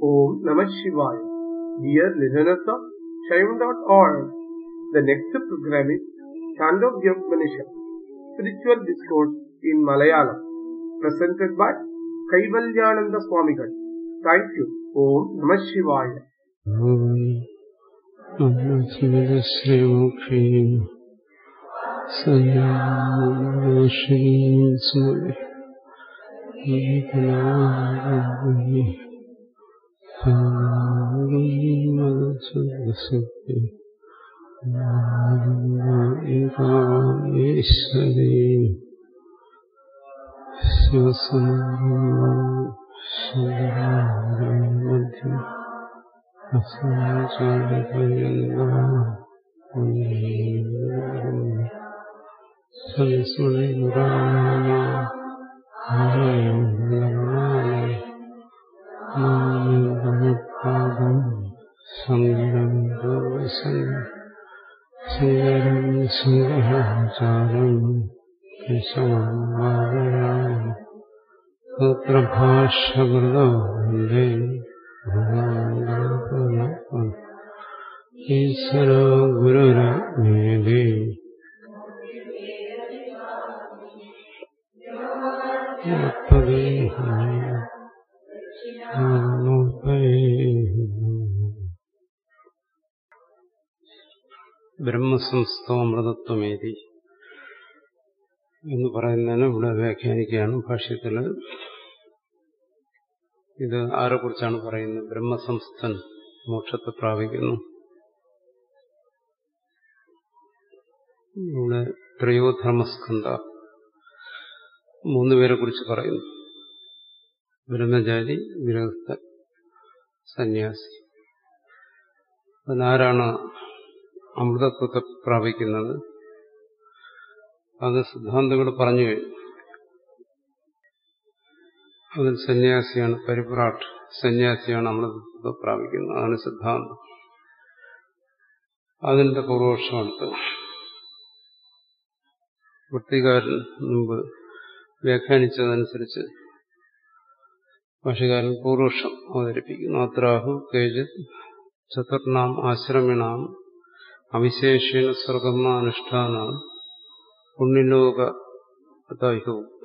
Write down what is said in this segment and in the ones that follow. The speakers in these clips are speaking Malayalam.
Om Namah Shivaya. Dear listeners of Shaivan.org, the next program is Chandogya Spiritual Discourse in Malayalam, presented by Kaivalyananda Swamigal. Thank you. Om Namah Shivaya. ശ്രീമുഖീം സന്യാശ്രീം സ്മരി ഈശ്വരീ ശിവസമധ്യം സംസ്മൃതിപാദം സങ്കരം സങ്കരം സങ്കരാചാരം സൂത്രഭാഷകൃതോ വന്ദേ ഈശ്വരോ ഗുരുരമേലേ ബ്രഹ്മസംസ്ഥമൃതത്വമേതി എന്ന് പറയുന്നതിന് ഇവിടെ വ്യാഖ്യാനിക്കുകയാണ് ഭാഷ്യത്തില് ഇത് ആരെക്കുറിച്ചാണ് പറയുന്നത് ബ്രഹ്മസംസ്ഥൻ മോക്ഷത്തെ പ്രാപിക്കുന്നു ഇവിടെ ത്രയോധർമ്മസ്കന്ധ മൂന്നുപേരെ കുറിച്ച് പറയുന്നു ബ്രഹ്മചാരി ഗൃഹസ്ഥൻ സന്യാസി അതിനാരാണ് അമൃതത്വത്തെ പ്രാപിക്കുന്നത് അത് സിദ്ധാന്തങ്ങൾ പറഞ്ഞു കഴിഞ്ഞു അതിൽ സന്യാസിയാണ് പരിപ്രാട്ട് സന്യാസിയാണ് അമൃതത്വത്തെ പ്രാപിക്കുന്നത് അതാണ് സിദ്ധാന്തം അതിന്റെ പൂർവപക്ഷം അടുത്ത് വൃത്തികാരൻ മുമ്പ് വ്യാഖ്യാനിച്ചതനുസരിച്ച് ഭാഷകാരൻ പൂർവക്ഷം അവതരിപ്പിക്കുന്നു അത്രാഹു കേജിത് ചതുർണാം ആശ്രമിണാം അവിശേഷേണ സ്വർഗമാനുഷ്ഠാന പുണ്യലോക ഉക്ത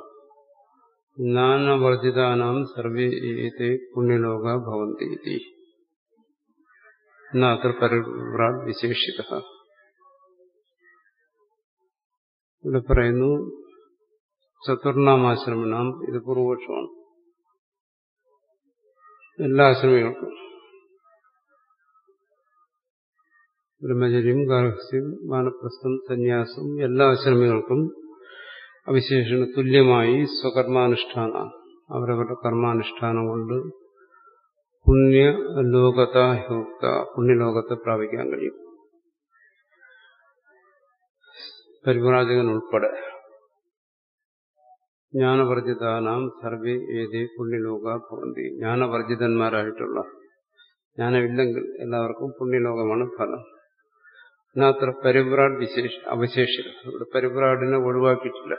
ജ്ഞാനവർജിതാനാം സർവേ ഏതേ പുണ്യലോക ഭവന്തി അത്ര പരിവ്രാട് വിശേഷിത ഇവിടെ പറയുന്നു ചതുർണാമാശ്രമണം ഇത് പൂർവപക്ഷമാണ് എല്ലാ ആശ്രമികൾക്കും ബ്രഹ്മചര്യം ഗാർഹസ്യം വാനപ്രസ്ഥം സന്യാസം എല്ലാ ആശ്രമികൾക്കും അവിശേഷണ തുല്യമായി സ്വകർമാനുഷ്ഠാന അവരവരുടെ കർമാനുഷ്ഠാനം കൊണ്ട് പുണ്യ ലോകത യുക്ത പുണ്യലോകത്തെ പ്രാപിക്കാൻ കഴിയും പരിവ്രാജകൻ ഉൾപ്പെടെ ജ്ഞാനവർജിതാനാം സർവേ ഏതേ പുണ്യലോക ഭവന്തി ജ്ഞാനവർജിതന്മാരായിട്ടുള്ള ജ്ഞാനമില്ലെങ്കിൽ എല്ലാവർക്കും പുണ്യലോകമാണ് ഫലം അതിനത്ര പരിവ്രാട് വിശേഷ അവശേഷിത ഇവിടെ പരിവ്രാടിനെ ഒഴിവാക്കിയിട്ടില്ല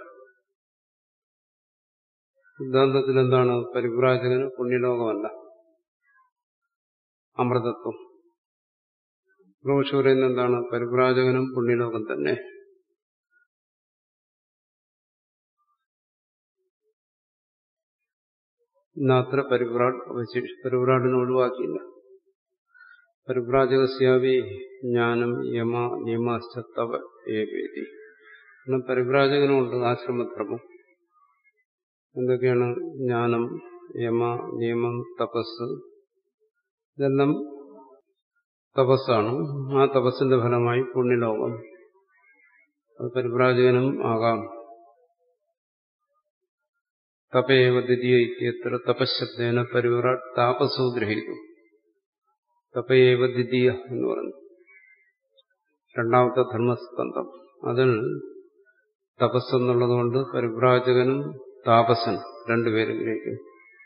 സിദ്ധാന്തത്തിൽ എന്താണ് പരിവ്രാജകന് പുണ്യലോകമല്ല അമൃതത്വം പ്രഭുഷ് പറയുന്നത് എന്താണ് പരിവ്രാജകനും പുണ്യലോകം തന്നെ ഇന്നത്ര പരിവ്രാട് അവശേഷി പരിവ്രാടിനെ ഒഴിവാക്കിയില്ല പരിവ്രാജകസ്യാവി ജ്ഞാനം യമ നിയമാശ്ചത്തവ ഏവേദി പിന്നെ പരിവ്രാജകനുമുണ്ട് ആശ്രമധർമ്മം എന്തൊക്കെയാണ് ജ്ഞാനം യമ നിയമം തപസ് ഇതെല്ലാം തപസ്സാണ് ആ തപസ്സിന്റെ ഫലമായി പുണ്യലോകം അത് പരിവ്രാജകനും ആകാം തപേവ ദ്വിതീയ ഇത്യത്ര തപശബ്ദേന പരിവ്രാട് താപസോ ഗ്രഹിക്കും തപയേവ ദ്വിതീയ എന്ന് പറഞ്ഞു രണ്ടാമത്തെ ധർമ്മസ്കന്ധം അതിൽ തപസ് എന്നുള്ളതുകൊണ്ട് പരിവ്രാജകനും താപസൻ രണ്ടുപേരും ഗ്രഹിക്കും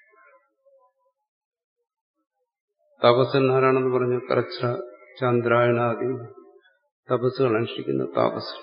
തപസ്സൻ ആരാണെന്ന് പറഞ്ഞു കറച്ച ചന്ദ്രായണാദി തപസ്സുകൾ അനുഷ്ഠിക്കുന്ന താപസൻ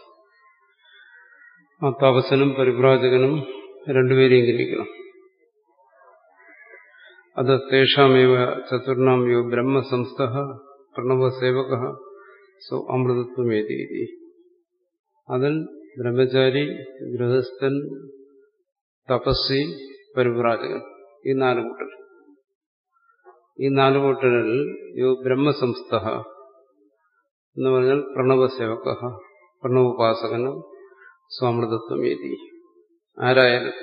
ആ താപസനും പരിവ്രാജകനും രണ്ടുപേരെയും ഗ്രഹിക്കണം അത് തേഷാമേവ ചതുർണാം യോ ബ്രഹ്മസംസ്ഥ പ്രണവസേവക സോ അമൃതത്വമേതി അതിൽ ബ്രഹ്മചാരി ഗൃഹസ്ഥൻ തപസ്സി പരിവ്രാജകൻ ഈ നാല് കൂട്ടർ ഈ നാല് കൂട്ടരിൽ യോ ബ്രഹ്മസംസ്ഥ എന്ന് പറഞ്ഞാൽ പ്രണവസേവക പ്രണവോപാസകന് സ്വാമൃതത്വമേതി ആരായാലും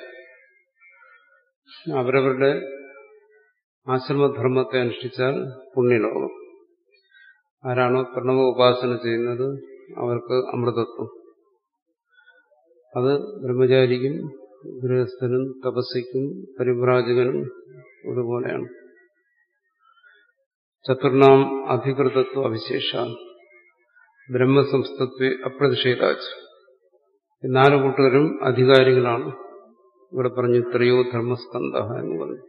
അവരവരുടെ ആശ്രമധർമ്മത്തെ അനുഷ്ഠിച്ചാൽ പുണ്യലോകം ആരാണോ പ്രണവ ഉപാസന ചെയ്യുന്നത് അവർക്ക് അമൃതത്വം അത് ബ്രഹ്മചാരിക്കും ഗൃഹസ്ഥനും തപസ്സിക്കും പരിവ്രാജകനും ഒരുപോലെയാണ് ചതുർണാം അധികൃതത്വ അവിശേഷ ബ്രഹ്മസംസ്ഥത്വെ അപ്രതിഷേധാച്ച് ഈ നാല് കൂട്ടുകാരും അധികാരികളാണ് ഇവിടെ പറഞ്ഞു ത്രയോ ധർമ്മസ്കന്ധ എന്ന് പറഞ്ഞു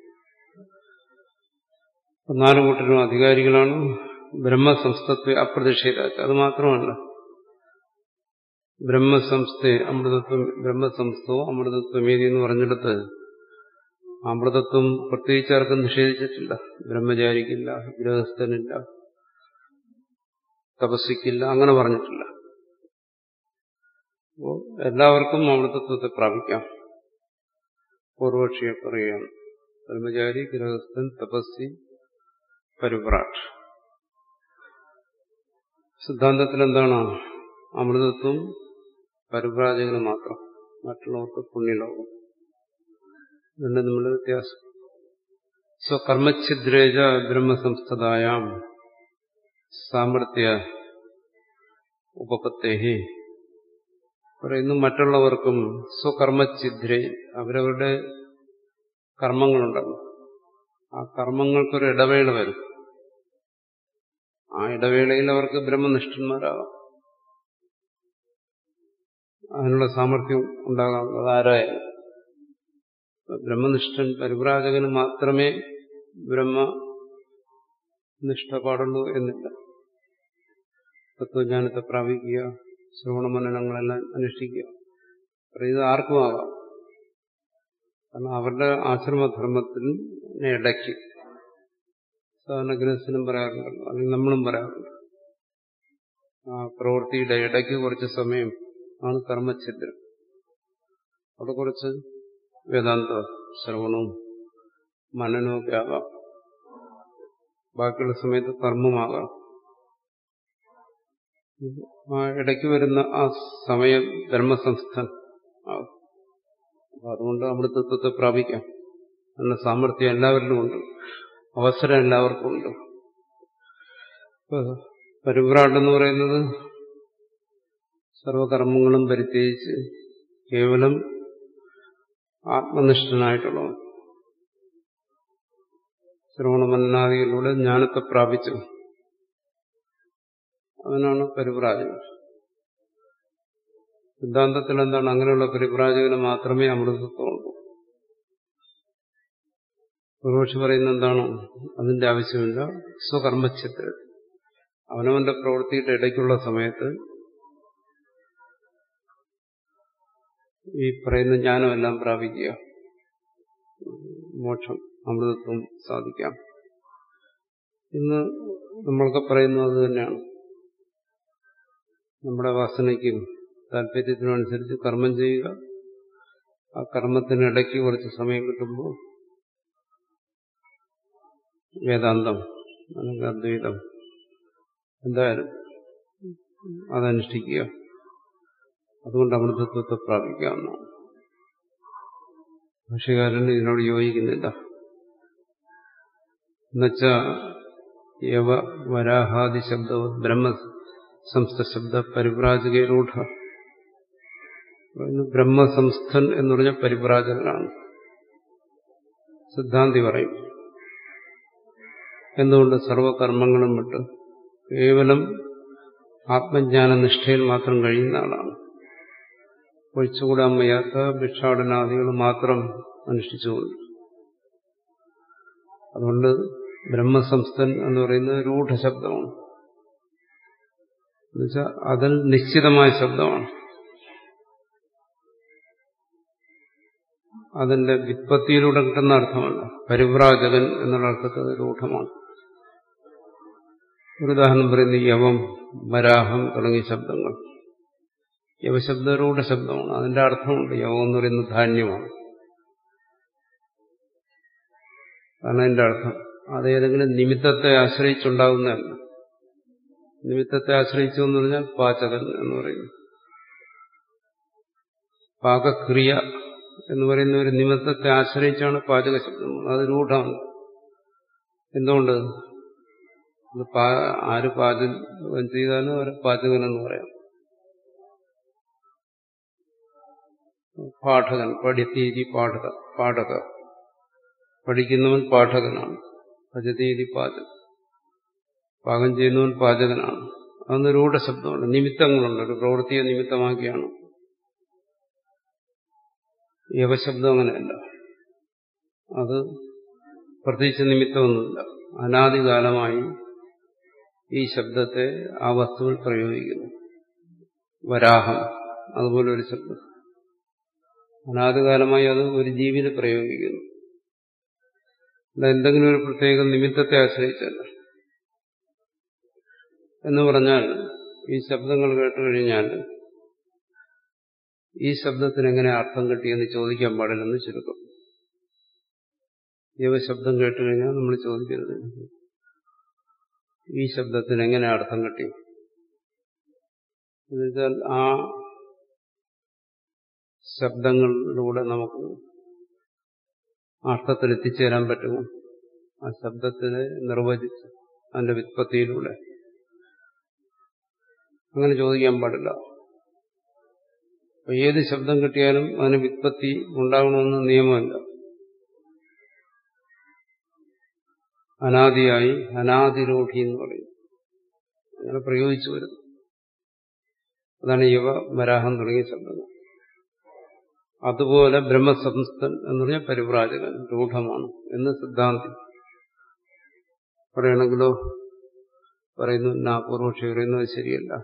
നാല് കൂട്ടരും അധികാരികളാണ് ബ്രഹ്മസംസ്ഥത്വെ അപ്രതിഷേധാച്ച് അത് മാത്രമല്ല ബ്രഹ്മസംസ്ഥ അമൃതത്വം ബ്രഹ്മസംസ്ഥോ അമൃതത്വമേതി എന്ന് പറഞ്ഞിടത്ത് അമൃതത്വം പ്രത്യേകിച്ച് ആർക്കും നിഷേധിച്ചിട്ടില്ല ബ്രഹ്മചാരിക്കില്ല ഗൃഹസ്ഥനില്ല തപസ്സിക്കില്ല അങ്ങനെ പറഞ്ഞിട്ടില്ല അപ്പോൾ എല്ലാവർക്കും അമൃതത്വത്തെ പ്രാപിക്കാം പൂർവക്ഷിയെ പറയുകയാണ് ബ്രഹ്മചാരി ഗൃഹസ്ഥൻ തപസ്സി പരിവ്രാട്ട് സിദ്ധാന്തത്തിൽ എന്താണ് അമൃതത്വം പരിവ്രാജകന് മാത്രം മറ്റുള്ളവർക്ക് പുണ്യലോകം രണ്ട് നമ്മുടെ വ്യത്യാസം സ്വകർമ്മഛിദ്രേജ ബ്രഹ്മസംസ്ഥതായാം സാമർത്ഥ്യ ഉപപത്തേഹി പറയുന്നു മറ്റുള്ളവർക്കും സ്വകർമ്മഛിദ്രേ അവരവരുടെ കർമ്മങ്ങളുണ്ടല്ലോ ആ കർമ്മങ്ങൾക്കൊരു ഇടവേള വരും ആ ഇടവേളയിൽ അവർക്ക് ബ്രഹ്മനിഷ്ഠന്മാരാകാം അതിനുള്ള സാമർഥ്യം ഉണ്ടാകാം അതാരായാലും ബ്രഹ്മനിഷ്ഠൻ പരിവ്രാജകന് മാത്രമേ ബ്രഹ്മനിഷ്ഠ പാടുള്ളൂ എന്നില്ല തത്വജ്ഞാനത്തെ പ്രാപിക്കുക ശ്രവണമനനങ്ങളെല്ലാം അനുഷ്ഠിക്കുക ഇത് ആർക്കും ആകാം കാരണം അവരുടെ ആശ്രമധർമ്മത്തിന് ഇടയ്ക്ക് സാധാരണ ഗൃഹസ്ഥനും പറയാറുണ്ടല്ലോ അല്ലെങ്കിൽ നമ്മളും പറയാറുണ്ട് ആ പ്രവൃത്തിയുടെ ഇടയ്ക്ക് കുറച്ച് സമയം ആണ് കർമ്മഛിദ്രം അവിടെ കുറച്ച് വേദാന്ത ശ്രവണവും മനനവും ഒക്കെ ആകാം ബാക്കിയുള്ള സമയത്ത് കർമ്മമാകാം ആ ഇടയ്ക്ക് വരുന്ന ആ സമയം ധർമ്മസംസ്ഥൻ ആകും അപ്പൊ അതുകൊണ്ട് അമൃതത്വത്തെ പ്രാപിക്കാം എന്ന സാമർഥ്യം എല്ലാവരിലും ഉണ്ട് അവസരം എല്ലാവർക്കും ഉണ്ട് പരിവ്രാട്ട് എന്ന് പറയുന്നത് സർവകർമ്മങ്ങളും പരിത്യജിച്ച് കേവലം ആത്മനിഷ്ഠനായിട്ടുള്ളവൻ ശ്രവണമന്നാദികളിലൂടെ ജ്ഞാനത്തെ പ്രാപിച്ചു അവനാണ് പരിവ്രാജകൻ സിദ്ധാന്തത്തിൽ എന്താണ് അങ്ങനെയുള്ള പരിവ്രാജകന് മാത്രമേ അമൃതത്വമുള്ളൂ പൂർവക്ഷി പറയുന്ന എന്താണ് അതിന്റെ ആവശ്യമില്ല സ്വകർമ്മച്ഛത്തിൽ അവനവന്റെ പ്രവൃത്തിയുടെ ഇടയ്ക്കുള്ള സമയത്ത് ഈ പറയുന്ന ജ്ഞാനമെല്ലാം പ്രാപിക്കുക മോക്ഷം അമൃതത്വം സാധിക്കാം ഇന്ന് നമ്മളൊക്കെ പറയുന്നത് അത് തന്നെയാണ് നമ്മുടെ വാസനയ്ക്കും താല്പര്യത്തിനും അനുസരിച്ച് കർമ്മം ചെയ്യുക ആ കർമ്മത്തിനിടയ്ക്ക് കുറച്ച് സമയം കിട്ടുമ്പോൾ വേദാന്തം അല്ലെങ്കിൽ അദ്വൈതം എന്തായാലും അതനുഷ്ഠിക്കുക അതുകൊണ്ട് അമൃതത്വത്തെ പ്രാപിക്കാവുന്നതാണ് ഭാഷകാരൻ ഇതിനോട് യോജിക്കുന്നില്ല എന്നുവെച്ച യവ വരാഹാദി ശബ്ദവും ബ്രഹ്മ സംസ്ഥ ശബ്ദ പരിവ്രാജകരൂഢ ബ്രഹ്മസംസ്ഥൻ എന്ന് പറഞ്ഞ പരിവ്രാജകനാണ് സിദ്ധാന്തി പറയും എന്തുകൊണ്ട് സർവകർമ്മങ്ങളും വിട്ട് കേവലം ആത്മജ്ഞാന നിഷ്ഠയിൽ മാത്രം കഴിയുന്ന ആളാണ് ഒഴിച്ചുകൂടാൻ വയ്യാത്ത ഭിക്ഷാടനാദികൾ മാത്രം അനുഷ്ഠിച്ചുകൊണ്ട് അതുകൊണ്ട് ബ്രഹ്മസംസ്ഥൻ എന്ന് പറയുന്നത് രൂഢശബ്ദമാണ് എന്നുവെച്ചാൽ അതിൽ നിശ്ചിതമായ ശബ്ദമാണ് അതിന്റെ വിത്പത്തിയിലൂടെ കിട്ടുന്ന അർത്ഥമല്ല പരിവ്രാജകൻ എന്നുള്ള അർത്ഥത്തിൽ അത് രൂഢമാണ് ഒരു ഉദാഹരണം പറയുന്നു യവം വരാഹം തുടങ്ങിയ ശബ്ദങ്ങൾ യവശബ്ദരൂഢ ശബ്ദമാണ് അതിന്റെ അർത്ഥമുണ്ട് യവം എന്ന് പറയുന്നത് ധാന്യമാണ് കാരണം അതിന്റെ അർത്ഥം അത് ഏതെങ്കിലും നിമിത്തത്തെ ആശ്രയിച്ചുണ്ടാകുന്നതല്ല നിമിത്തത്തെ ആശ്രയിച്ചു എന്ന് പറഞ്ഞാൽ പാചകൻ എന്ന് പറയുന്നു പാകക്രിയ എന്ന് പറയുന്ന ഒരു നിമിത്തത്തെ ആശ്രയിച്ചാണ് പാചക ശബ്ദം അത് രൂഢമാണ് എന്തുകൊണ്ട് അത് ആര് പാചകം ചെയ്താലും അവരെ പാചകൻ എന്ന് പറയാം പാഠകൻ പഠിത്തീതി പാഠക പാഠക പഠിക്കുന്നവൻ പാഠകനാണ് ഭജതീതി പാചക പാകം ചെയ്യുന്നവൻ പാചകനാണ് അതൊന്ന് രൂഢ ശബ്ദമുണ്ട് നിമിത്തങ്ങളുണ്ട് ഒരു പ്രവൃത്തിയെ നിമിത്തമാക്കിയാണ് യവശബ്ദം അങ്ങനെയല്ല അത് പ്രത്യേകിച്ച് നിമിത്തമൊന്നുമില്ല അനാദികാലമായി ഈ ശബ്ദത്തെ ആ വസ്തുവിൽ പ്രയോഗിക്കുന്നു വരാഹം അതുപോലെ ഒരു ശബ്ദം അനാദികാലമായി അത് ഒരു ജീവിയിൽ പ്രയോഗിക്കുന്നു അല്ല എന്തെങ്കിലും ഒരു പ്രത്യേക നിമിത്തത്തെ ആശ്രയിച്ചല്ല എന്ന് പറഞ്ഞാൽ ഈ ശബ്ദങ്ങൾ കേട്ടു കഴിഞ്ഞാൽ ഈ ശബ്ദത്തിന് എങ്ങനെ അർത്ഥം കിട്ടിയെന്ന് ചോദിക്കാൻ പാടില്ലെന്ന് ചുരുക്കം ദൈവശബ്ദം കേട്ടു കഴിഞ്ഞാൽ നമ്മൾ ചോദിക്കരുത് ഈ ശബ്ദത്തിന് എങ്ങനെ അർത്ഥം കിട്ടി എന്നുവെച്ചാൽ ആ ശബ്ദങ്ങളിലൂടെ നമുക്ക് അർത്ഥത്തിൽ എത്തിച്ചേരാൻ പറ്റുമോ ആ ശബ്ദത്തിനെ നിർവചിച്ച് അതിന്റെ വിത്പത്തിയിലൂടെ അങ്ങനെ ചോദിക്കാൻ പാടില്ല അപ്പൊ ഏത് ശബ്ദം കിട്ടിയാലും അതിന് വിത്പത്തി ഉണ്ടാകണമെന്ന് നിയമമല്ല അനാദിയായി അനാദിരൂഢി എന്ന് പറയും അങ്ങനെ പ്രയോഗിച്ചു വരുന്നു അതാണ് യുവ വരാഹം തുടങ്ങിയ ശബ്ദങ്ങൾ അതുപോലെ ബ്രഹ്മസംസ്ഥൻ എന്ന് പറഞ്ഞാൽ പരിവ്രാജകൻ രൂഢമാണ് എന്ന് സിദ്ധാന്തി പറയണമെങ്കിലോ പറയുന്നു നാ പൂർവക്ഷി പറയുന്നത് ശരിയല്ല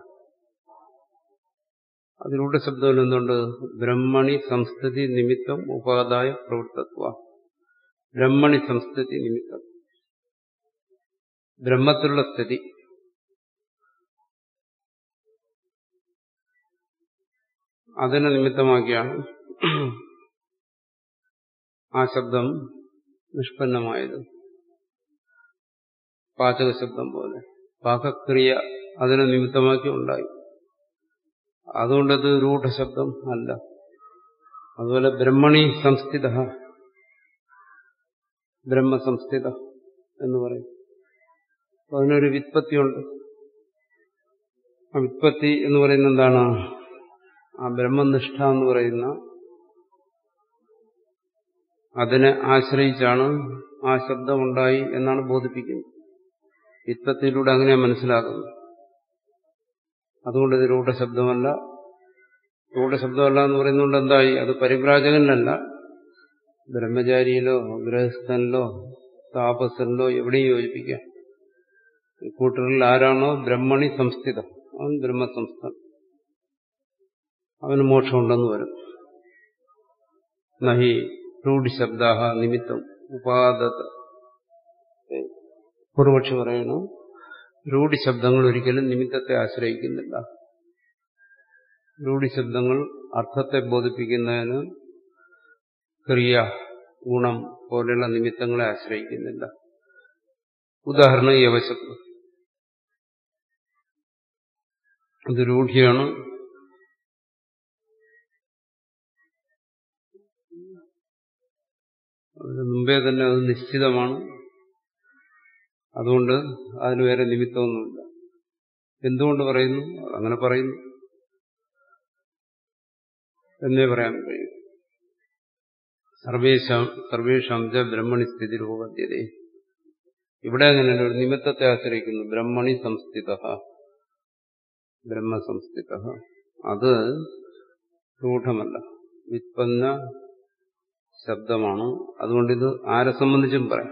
അതിലൂടെ ശബ്ദത്തിൽ എന്തുണ്ട് ബ്രഹ്മണി സംസ്ഥിതി നിമിത്തം ഉപാദായ പ്രവൃത്തത്വ ബ്രഹ്മണി സംസ്ഥിതി നിമിത്തം ബ്രഹ്മത്തിലുള്ള സ്ഥിതി അതിനെ നിമിത്തമാക്കിയാണ് ആ ശബ്ദം നിഷ്പന്നമായത് പാചക ശബ്ദം പോലെ പാകക്രിയ അതിനെ നിമിത്തമാക്കി ഉണ്ടായി അതുകൊണ്ടത് രൂഢശബ്ദം അല്ല അതുപോലെ ബ്രഹ്മണി സംസ്ഥിത ബ്രഹ്മസംസ്ഥിത എന്ന് പറയും അതിനൊരു വിത്പത്തിയുണ്ട് ആ വിത്പത്തി എന്ന് പറയുന്നത് എന്താണ് ആ ബ്രഹ്മനിഷ്ഠ എന്ന് പറയുന്ന അതിനെ ആശ്രയിച്ചാണ് ആ ശബ്ദമുണ്ടായി എന്നാണ് ബോധിപ്പിക്കുന്നത് വിത്പത്തിയിലൂടെ അങ്ങനെ മനസ്സിലാക്കുന്നത് അതുകൊണ്ട് ഇത് രൂഢശബ്ദമല്ല രൂഢശബ്ദമല്ല എന്ന് പറയുന്നതുകൊണ്ട് എന്തായി അത് പരിവ്രാജകനല്ല ബ്രഹ്മചാരിയിലോ ഗൃഹസ്ഥനിലോ താപസനിലോ എവിടെയും യോജിപ്പിക്കാം ഈ കൂട്ടറിൽ ആരാണോ ബ്രഹ്മണി സംസ്ഥിത അവൻ ബ്രഹ്മസംസ്ഥൻ അവന് മോക്ഷമുണ്ടെന്ന് വരും നഹി രൂഢശബ്ദാഹ നിമിത്തം ഉപാദത പൂർവക്ഷി പറയുന്നു രൂഢശബ്ദങ്ങൾ ഒരിക്കലും നിമിത്തത്തെ ആശ്രയിക്കുന്നില്ല രൂഢശബ്ദങ്ങൾ അർത്ഥത്തെ ബോധിപ്പിക്കുന്നതിന് ക്രിയ ഗുണം പോലെയുള്ള നിമിത്തങ്ങളെ ആശ്രയിക്കുന്നില്ല ഉദാഹരണം യവശബ്ദം അത് രൂഢിയാണ് അതിന് മുമ്പേ തന്നെ അത് നിശ്ചിതമാണ് അതുകൊണ്ട് അതിന് വേറെ നിമിത്തമൊന്നുമില്ല എന്തുകൊണ്ട് പറയുന്നു അങ്ങനെ പറയുന്നു എന്നേ പറയാൻ കഴിയും സർവേശാം സർവേഷാം ച ബ്രഹ്മണി സ്ഥിതി രൂപദ്ധ്യത ഇവിടെ അങ്ങനെയല്ല ഒരു നിമിത്തത്തെ ആശ്രയിക്കുന്നു ബ്രഹ്മണി സംസ്ഥിത ബ്രഹ്മസംസ്ഥിത അത് രൂഢമല്ല വിത്പന്ന ശബ്ദമാണ് അതുകൊണ്ട് ഇത് ആരെ സംബന്ധിച്ചും പറയാം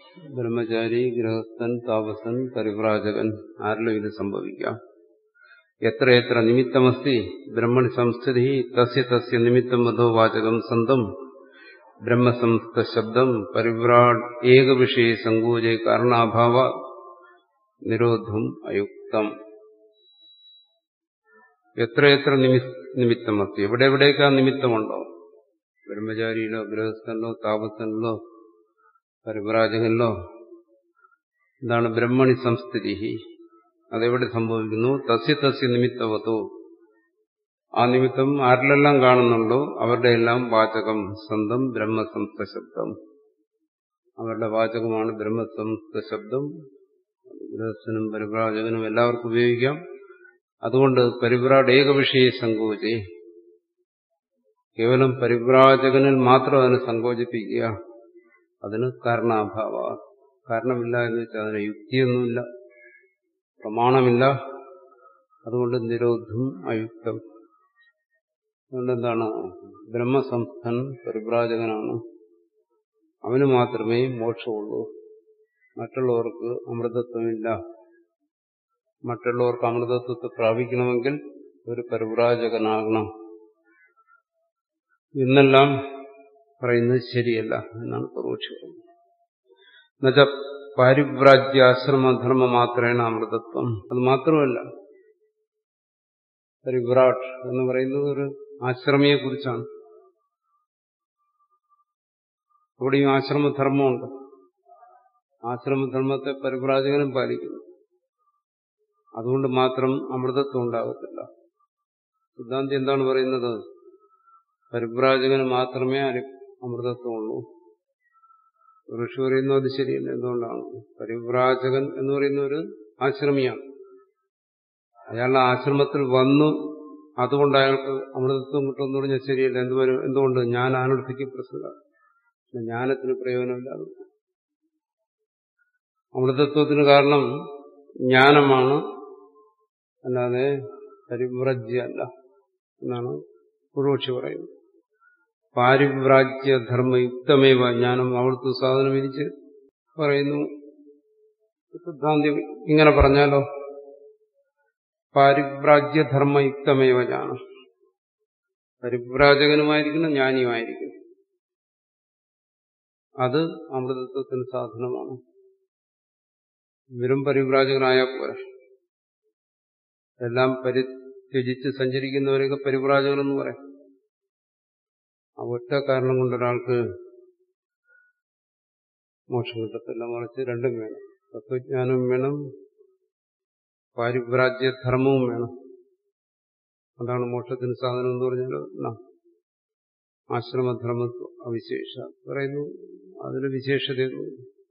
ബ്രഹ്മചാരി ഗൃഹസ്ഥൻ താപസൻ പരിവ്രാജകൻ ആരിലും ഇത് സംഭവിക്കാം എത്ര എത്ര നിമിത്തമസ്തി ബ്രഹ്മണി സംസ്ഥിതി തസ്യ തസ്യ നിമിത്തം വധോ വാചകം സന്തം ബ്രഹ്മസംസ്ഥ ശബ്ദം പരിവ്രാട് ഏകവിഷയ സങ്കോചേ കാരണാഭാവ നിരോധം അയുക്തം എത്രയെത്ര നിമിത്തമസ്തി എവിടെ എവിടെയൊക്കെ ആ നിമിത്തമുണ്ടോ ബ്രഹ്മചാരിയിലോ ഗൃഹസ്ഥനിലോ താപസനിലോ പരിവ്രാജകനിലോ എന്താണ് ബ്രഹ്മണി സംസ്ഥിതി അതെവിടെ സംഭവിക്കുന്നു തസ്യ തസ്യ നിമിത്തവത്തോ ആ നിമിത്തം ആരിലെല്ലാം കാണുന്നുണ്ടോ അവരുടെ എല്ലാം വാചകം സ്വന്തം ബ്രഹ്മസംസ്ഥ ശബ്ദം അവരുടെ വാചകമാണ് ബ്രഹ്മസംസ്ഥ ശബ്ദം ഗൃഹസ്ഥനും പരിവ്രാജകനും എല്ലാവർക്കും ഉപയോഗിക്കാം അതുകൊണ്ട് പരിവ്രാട് ഏകവിഷയ സങ്കോചേ കേവലം പരിവ്രാജകനിൽ മാത്രം അതിനെ സങ്കോചിപ്പിക്കുക അതിന് കാരണാഭാവ കാരണമില്ല എന്ന് വെച്ചാൽ അതിന് യുക്തിയൊന്നുമില്ല പ്രമാണമില്ല അതുകൊണ്ട് നിരോധം അയുക്തം അതുകൊണ്ട് എന്താണ് ബ്രഹ്മസംസ്ഥൻ പരിവ്രാജകനാണ് അവന് മാത്രമേ മോക്ഷമുള്ളൂ മറ്റുള്ളവർക്ക് അമൃതത്വമില്ല മറ്റുള്ളവർക്ക് അമൃതത്വത്തെ പ്രാപിക്കണമെങ്കിൽ ഒരു പരിവ്രാജകനാകണം എന്നെല്ലാം പറയുന്നത് ശരിയല്ല എന്നാണ് പൂർവക്ഷി പറയുന്നത് എന്നുവെച്ച പാരിവ്രാജ്യാശ്രമധർമ്മ മാത്രേണ അമൃതത്വം അത് മാത്രമല്ല പരിവ്രാട് എന്ന് പറയുന്നത് ഒരു ആശ്രമിയെ കുറിച്ചാണ് അവിടെയും ആശ്രമധർമ്മമുണ്ട് ആശ്രമധർമ്മത്തെ പരിവ്രാജകനും പാലിക്കുന്നു അതുകൊണ്ട് മാത്രം അമൃതത്വം ഉണ്ടാകത്തില്ല സിദ്ധാന്തി എന്താണ് പറയുന്നത് പരിവ്രാജകന് മാത്രമേ അമൃതത്വമുള്ളൂ ഋഷി പറയുന്നു അത് ശരിയല്ല എന്തുകൊണ്ടാണ് പരിവ്രാജകൻ എന്ന് പറയുന്ന ഒരു ആശ്രമിയാണ് അയാളുടെ ആശ്രമത്തിൽ വന്നു അതുകൊണ്ട് അയാൾക്ക് അമൃതത്വം കിട്ടുമെന്ന് പറഞ്ഞാൽ ശരിയല്ല എന്തുവരും എന്തുകൊണ്ട് ഞാൻ ആനർത്തിക്ക് പ്രസിദ്ധ ജ്ഞാനത്തിന് പ്രയോജനമില്ലാതെ അമൃതത്വത്തിന് കാരണം ജ്ഞാനമാണ് അല്ലാതെ പരിവ്രജ്യല്ല എന്നാണ് പൂർവക്ഷി പറയുന്നത് പാരിവ്രാജ്യധർമ്മയുക്തമേവ ജ്ഞാനം അവിടുത്തെ സാധനം വിരിച്ച് പറയുന്നു സിദ്ധാന്തി ഇങ്ങനെ പറഞ്ഞാലോ പാരിവ്രാജ്യധർമ്മയുക്തമേവ ജ്ഞാനം പരിവ്രാജകനുമായിരിക്കണം ജ്ഞാനിയുമായിരിക്കണം അത് അമൃതത്വത്തിന് സാധനമാണ് വെറും പരിവ്രാജകനായാൽ പോരെ എല്ലാം പരിത്യജിച്ച് സഞ്ചരിക്കുന്നവരെയൊക്കെ പരിവ്രാജകനെന്ന് പറയാം ആ ഒറ്റ കാരണം കൊണ്ട് ഒരാൾക്ക് മോക്ഷം കിട്ടത്തില്ല മറിച്ച് രണ്ടും വേണം തത്വജ്ഞാനവും വേണം പാരിവ്രാജ്യധർമ്മവും വേണം അതാണ് മോക്ഷത്തിന് സാധനം എന്ന് പറഞ്ഞാൽ ആശ്രമധർമ്മത്വ അവിശേഷ പറയുന്നു അതിന് വിശേഷതയൊന്നും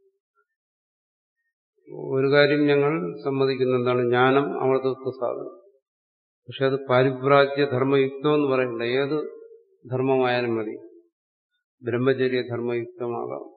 ഒരു കാര്യം ഞങ്ങൾ സമ്മതിക്കുന്ന എന്താണ് ജ്ഞാനം അമൃതത്വ സാധനം പക്ഷെ അത് പാരിവ്രാജ്യധർമ്മയുക്തം എന്ന് പറയണ്ട ഏത് ധർമ്മമായാലും മതി ബ്രഹ്മചര്യ ധർമ്മയുക്തമാകാം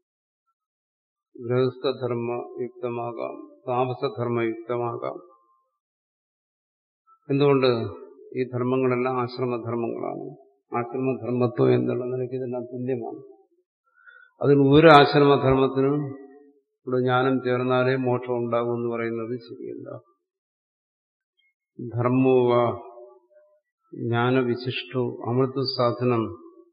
ഗൃഹസ്ഥധർമ്മയുക്തമാകാം താമസധർമ്മയുക്തമാകാം എന്തുകൊണ്ട് ഈ ധർമ്മങ്ങളെല്ലാം ആശ്രമധർമ്മങ്ങളാണ് ആശ്രമധർമ്മത്വം എന്നുള്ള നിലയ്ക്ക് ഇതെല്ലാം തുല്യമാണ് അതിന് ഒരു ആശ്രമധർമ്മത്തിനും ഇവിടെ ജ്ഞാനം ചേർന്നാലേ മോക്ഷം ഉണ്ടാകും എന്ന് പറയുന്നത് ശരിയല്ല ധർമ്മോവ ജ്ഞാനവിശിഷ്ടോ അമൃത സാധനം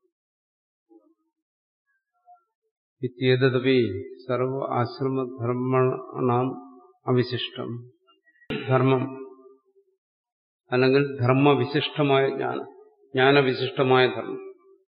ഇത്യേതപി സർവ ആശ്രമധർമ്മണാം അവിശിഷ്ടം ധർമ്മം അല്ലെങ്കിൽ ധർമ്മവിശിഷ്ടമായ ജ്ഞാനം ജ്ഞാനവിശിഷ്ടമായ ധർമ്മം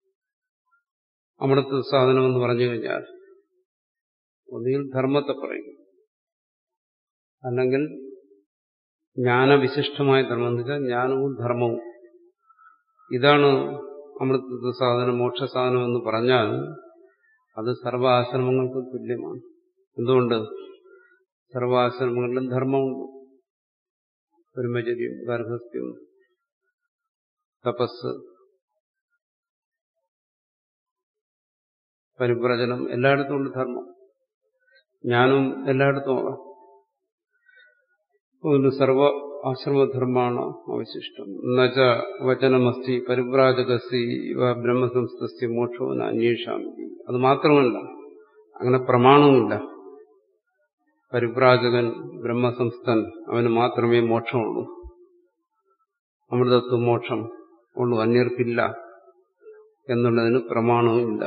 അമൃത സാധനം എന്ന് പറഞ്ഞു കഴിഞ്ഞാൽ ഒന്നുകിൽ ധർമ്മത്തെ പറയും അല്ലെങ്കിൽ ജ്ഞാനവിശിഷ്ടമായ ധർമ്മം എന്ന് വെച്ചാൽ ജ്ഞാനവും ധർമ്മവും ഇതാണ് അമൃത സാധനം മോക്ഷ സാധനം എന്ന് പറഞ്ഞാൽ അത് സർവാശ്രമങ്ങൾക്കും തുല്യമാണ് എന്തുകൊണ്ട് സർവാശ്രമങ്ങളിലും ധർമ്മമുണ്ട് ബ്രഹ്മചര്യം ഗാർഹസ്ഥ്യം തപസ് പരിപ്രചനം എല്ലായിടത്തും ഉണ്ട് ധർമ്മം ജ്ഞാനവും എല്ലായിടത്തും ആകാം അതുകൊണ്ട് സർവ ആശ്രമധർമ്മാണ് അവശിഷ്ടം എന്നുവച്ച വചനമസ്തി പരിവ്രാജകസ്തി ഇവ ബ്രഹ്മസംസ്ഥ മോക്ഷവും അന്വേഷാമി അത് മാത്രമല്ല അങ്ങനെ പ്രമാണവുമില്ല പരിവ്രാജകൻ ബ്രഹ്മസംസ്ഥൻ അവന് മാത്രമേ മോക്ഷമുള്ളൂ അമൃതത്വ മോക്ഷം കൊണ്ട് അന്യർക്കില്ല എന്നുള്ളതിന് പ്രമാണവുമില്ല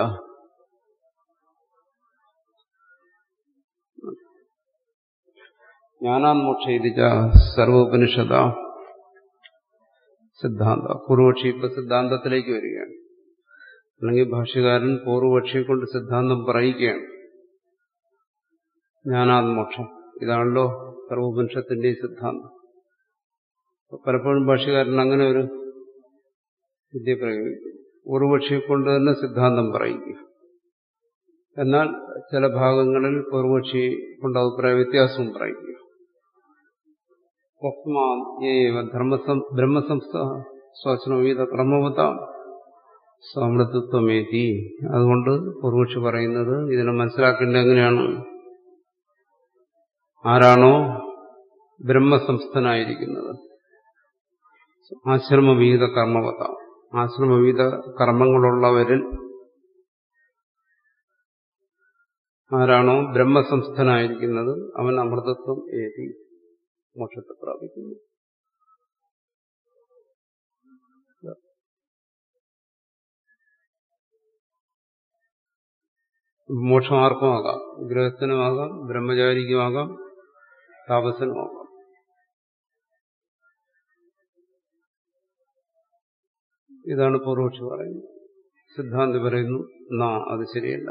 ജ്ഞാനാന്മോക്ഷ ഇതിച്ച സർവോപനിഷത സിദ്ധാന്ത പൂർവക്ഷി ഇപ്പൊ സിദ്ധാന്തത്തിലേക്ക് വരികയാണ് അല്ലെങ്കിൽ ഭാഷ്യകാരൻ പൂർവപക്ഷിയെ കൊണ്ട് സിദ്ധാന്തം പറയിക്കുകയാണ് ജ്ഞാനാത്മോക്ഷം ഇതാണല്ലോ സർവോപനിഷത്തിന്റെ സിദ്ധാന്തം പലപ്പോഴും ഭാഷ്യകാരൻ അങ്ങനെ ഒരു വിദ്യ പ്രയോഗിക്കും പൂർവപക്ഷിയെ കൊണ്ട് തന്നെ സിദ്ധാന്തം പറയിക്കുക എന്നാൽ ചില ഭാഗങ്ങളിൽ പൂർവപക്ഷി കൊണ്ട് അഭിപ്രായ വ്യത്യാസവും പറയിക്കുക ധർമ്മസം ബ്രഹ്മസംസ്ഥ ശ്വാസനവീത ക്രമവതാം സമൃദ്ധത്വമേതി അതുകൊണ്ട് പൂർവക്ഷി പറയുന്നത് ഇതിനെ മനസ്സിലാക്കേണ്ടത് എങ്ങനെയാണ് ആരാണോ ബ്രഹ്മസംസ്ഥനായിരിക്കുന്നത് ആശ്രമവിഹിത കർമ്മവത ആശ്രമവിഹിത കർമ്മങ്ങളുള്ളവരിൽ ആരാണോ ബ്രഹ്മസംസ്ഥനായിരിക്കുന്നത് അവൻ അമൃതത്വം ഏതി മോക്ഷത്തെ പ്രാപിക്കുന്നു മോക്ഷം ആർക്കുമാകാം ഗൃഹസ്ഥനുമാകാം ബ്രഹ്മചാരിക്കുമാകാം താപസനുമാകാം ഇതാണ് പൂർവക്ഷി പറയുന്നത് സിദ്ധാന്തി പറയുന്നു നാ അത് ശരിയല്ല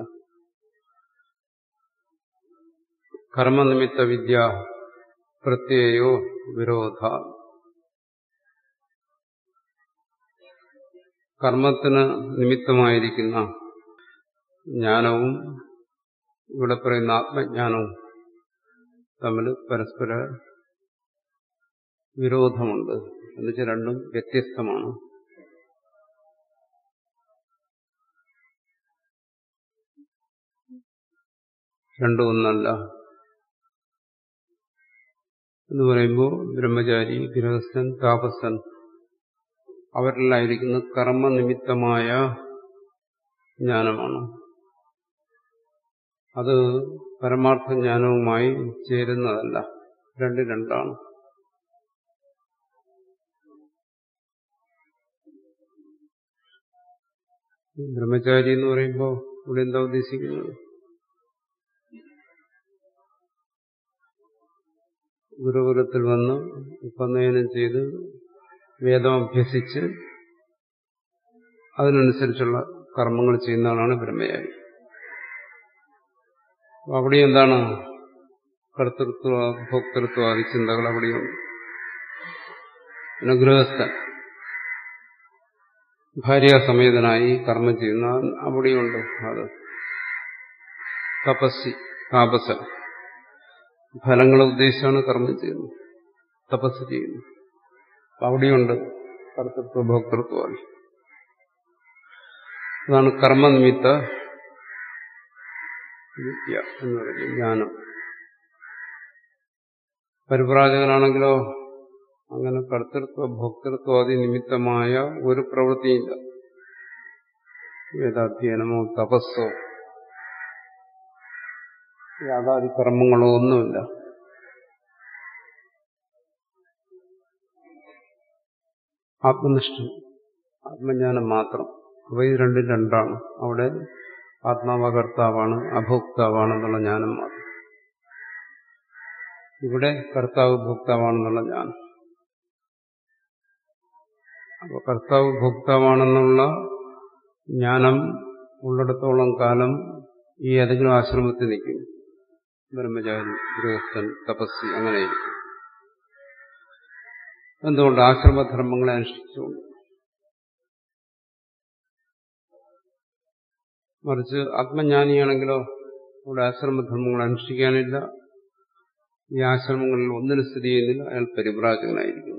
കർമ്മനിമിത്ത വിദ്യ പ്രത്യയോ വിരോധ കർമ്മത്തിന് നിമിത്തമായിരിക്കുന്ന ജ്ഞാനവും ഇവിടെ പറയുന്ന ആത്മജ്ഞാനവും തമ്മിൽ പരസ്പര വിരോധമുണ്ട് എന്നുവെച്ചാൽ രണ്ടും വ്യത്യസ്തമാണ് രണ്ടും ഒന്നല്ല എന്ന് പറയുമ്പോൾ ബ്രഹ്മചാരി ഗൃഹസ്ഥൻ താപസൻ അവരിലായിരിക്കുന്ന കർമ്മനിമിത്തമായ ജ്ഞാനമാണ് അത് പരമാർത്ഥ ജ്ഞാനവുമായി ചേരുന്നതല്ല രണ്ട് രണ്ടാണ് ബ്രഹ്മചാരി എന്ന് പറയുമ്പോൾ ഇവിടെ എന്താ ഉദ്ദേശിക്കുന്നത് ഗുരുകുലത്തിൽ വന്ന് ഉപനയനം ചെയ്ത് വേദം അഭ്യസിച്ച് അതിനനുസരിച്ചുള്ള കർമ്മങ്ങൾ ചെയ്യുന്ന ആളാണ് ബ്രഹ്മചാരി അവിടെ എന്താണ് കർത്തൃത്വ ഭോക്തൃത്വ ആദി ചിന്തകൾ അവിടെയുണ്ട് പിന്നെ ഗൃഹസ്ഥൻ ഭാര്യാസമേതനായി കർമ്മം ചെയ്യുന്ന അവിടെയുണ്ട് അത് തപസ്സി താപസൻ ഫലങ്ങളെ ഉദ്ദേശിച്ചാണ് കർമ്മം ചെയ്യുന്നത് തപസ് ചെയ്യുന്നു അവിടെയുണ്ട് കർത്തൃത്വ ഭോക്തൃത്വം അതാണ് കർമ്മനിമിത്ത വിദ്യ എന്ന് പറയുന്നത് ജ്ഞാനം പരിപ്രാജകനാണെങ്കിലോ അങ്ങനെ കർത്തൃത്വ ഭോക്തൃത്വാദി നിമിത്തമായ ഒരു പ്രവൃത്തിയില്ല വേദാധ്യയനമോ തപസ്സോ യാതാദി കർമ്മങ്ങളോ ഒന്നുമില്ല ആത്മനിഷ്ഠ ആത്മജ്ഞാനം മാത്രം അപ്പൊ ഇത് രണ്ടും രണ്ടാണ് അവിടെ ആത്മാവകർത്താവാണ് അഭോക്താവാണെന്നുള്ള ജ്ഞാനം മാത്രം ഇവിടെ കർത്താവ് ഭോക്താവാണെന്നുള്ള ജ്ഞാനം അപ്പോൾ കർത്താവ് ഭോക്താവാണെന്നുള്ള ജ്ഞാനം ഉള്ളിടത്തോളം കാലം ഈ ഏതെങ്കിലും ആശ്രമത്തിൽ നിൽക്കും ബ്രഹ്മചാരി ഗൃഹസ്ഥൻ തപസ്സി അങ്ങനെയിരിക്കും എന്തുകൊണ്ട് ആശ്രമധർമ്മങ്ങളെ അനുഷ്ഠിച്ചുകൊണ്ട് മറിച്ച് ആത്മജ്ഞാനിയാണെങ്കിലോ അവിടെ ആശ്രമധർമ്മങ്ങൾ അനുഷ്ഠിക്കാനില്ല ഈ ആശ്രമങ്ങളിൽ ഒന്നിനും സ്ഥിതി ചെയ്യുന്നില്ല അയാൾ പരിപ്രാജകനായിരിക്കുന്നു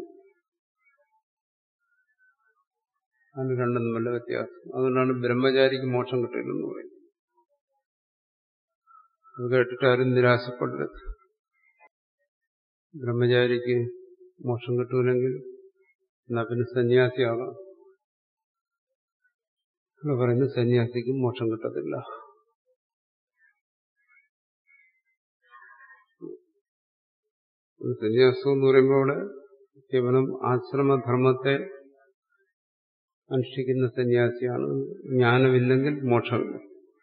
അതിന് രണ്ടും തമ്മിലുള്ള വ്യത്യാസം അതുകൊണ്ടാണ് ബ്രഹ്മചാരിക്ക് മോക്ഷം കിട്ടില്ലെന്ന് പറയുന്നത് അത് കേട്ടിട്ട് ആരും നിരാശപ്പെടരുത് ബ്രഹ്മചാരിക്ക് മോക്ഷം കിട്ടൂലെങ്കിൽ എന്നാ പിന്നെ സന്യാസിയാകാം ഇവിടെ പറയുന്നത് സന്യാസിക്ക് മോക്ഷം കിട്ടത്തില്ല സന്യാസം എന്ന് പറയുമ്പോൾ അവിടെ കേവലം ആശ്രമധർമ്മത്തെ അനുഷ്ഠിക്കുന്ന സന്യാസിയാണ് ജ്ഞാനമില്ലെങ്കിൽ മോക്ഷമില്ല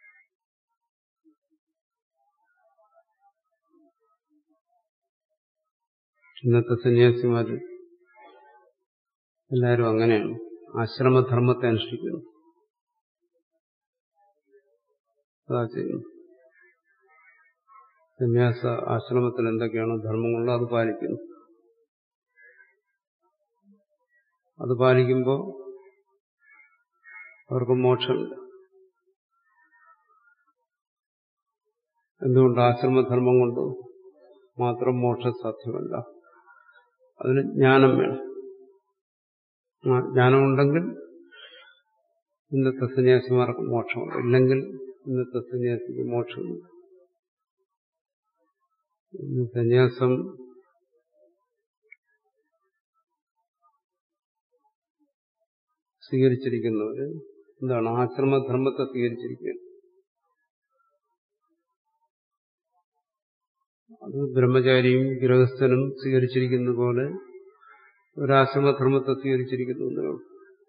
ഇന്നത്തെ സന്യാസിമാര് എല്ലാവരും അങ്ങനെയാണ് ആശ്രമധർമ്മത്തെ അനുഷ്ഠിക്കുന്നു അതാ ചെയ്യുന്നു സന്യാസ ആശ്രമത്തിൽ എന്തൊക്കെയാണോ ധർമ്മങ്ങളുള്ളത് അത് പാലിക്കുന്നു അത് പാലിക്കുമ്പോൾ അവർക്ക് മോക്ഷമില്ല എന്തുകൊണ്ട് ആശ്രമധർമ്മം കൊണ്ട് മാത്രം മോക്ഷം സാധ്യമല്ല അതിന് ജ്ഞാനം വേണം ആ ജ്ഞാനമുണ്ടെങ്കിൽ ഇന്നത്തെ സന്യാസിമാർക്ക് മോക്ഷമുണ്ട് ഇല്ലെങ്കിൽ ഇന്നത്തെ സന്യാസിക്ക് മോക്ഷമില്ല ഇന്ന് സന്യാസം സ്വീകരിച്ചിരിക്കുന്നവര് എന്താണ് ആശ്രമധർമ്മത്തെ സ്വീകരിച്ചിരിക്കുക അത് ബ്രഹ്മചാരിയും ഗൃഹസ്ഥനും സ്വീകരിച്ചിരിക്കുന്ന പോലെ ഒരാശ്രമധർമ്മത്തെ സ്വീകരിച്ചിരിക്കുന്നു എന്നുള്ളൂ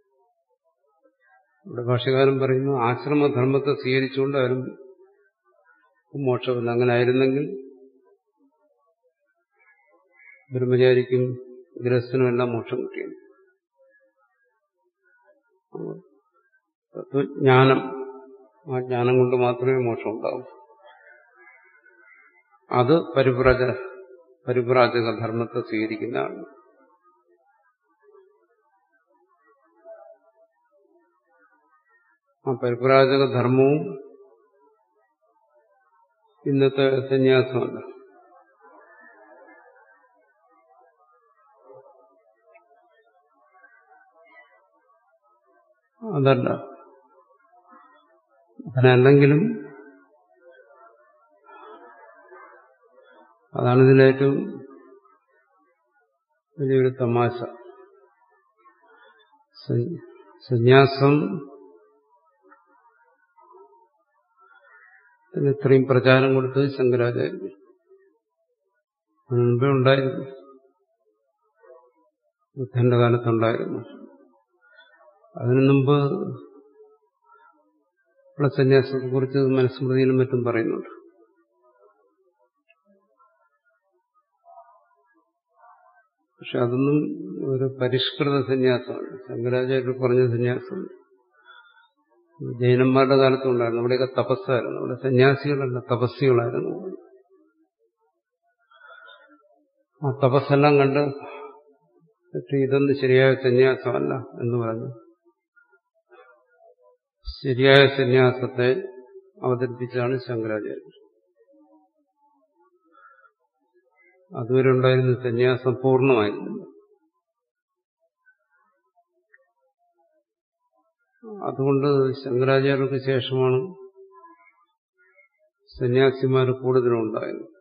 ഇവിടെ ഭാഷകാരൻ പറയുന്നു ആശ്രമധർമ്മത്തെ സ്വീകരിച്ചുകൊണ്ട് ആരും മോക്ഷമില്ല അങ്ങനെ ആയിരുന്നെങ്കിൽ ബ്രഹ്മചാരിക്കും ഗൃഹസ്ഥനും എല്ലാം മോക്ഷം കിട്ടിയത് തത്വജ്ഞാനം ആ ജ്ഞാനം കൊണ്ട് മാത്രമേ മോക്ഷം ഉണ്ടാവൂ അത് പരിപ്രാജ പരിപ്രാജക ധർമ്മത്തെ സ്വീകരിക്കുന്നതാണ് ആ പരിപ്രാജക ധർമ്മവും ഇന്നത്തെ സന്യാസമല്ല അതല്ല അതിനല്ലെങ്കിലും അതാണ് ഇതിലേറ്റവും വലിയൊരു തമാശ സന്യാസം ഇത്രയും പ്രചാരം കൊടുത്തത് ശങ്കരാചാര്യ മുൻപേ ഉണ്ടായിരുന്നു ബുദ്ധന്റെ കാലത്തുണ്ടായിരുന്നു അതിനു മുമ്പ് ഉള്ള സന്യാസത്തെ കുറിച്ച് മനസ്മൃതിയിലും മറ്റും പറയുന്നുണ്ട് പക്ഷെ അതൊന്നും ഒരു പരിഷ്കൃത സന്യാസമാണ് ശങ്കരാചാര്യർ പറഞ്ഞ സന്യാസം ജൈനന്മാരുടെ കാലത്തുണ്ടായിരുന്നു അവിടെയൊക്കെ തപസ്സായിരുന്നു അവിടെ സന്യാസികളല്ല തപസ്സികളായിരുന്നു ആ തപസ്സെല്ലാം കണ്ട് പക്ഷെ ഇതൊന്നും ശരിയായ സന്യാസമല്ല എന്ന് പറഞ്ഞു ശരിയായ സന്യാസത്തെ അവതരിപ്പിച്ചാണ് ശങ്കരാചാര്യർ അതുവരെ ഉണ്ടായിരുന്ന സന്യാസം പൂർണ്ണമായിരുന്നില്ല അതുകൊണ്ട് ശങ്കരാചാര്യർക്ക് ശേഷമാണ് സന്യാസിമാർ കൂടുതലും ഉണ്ടായത്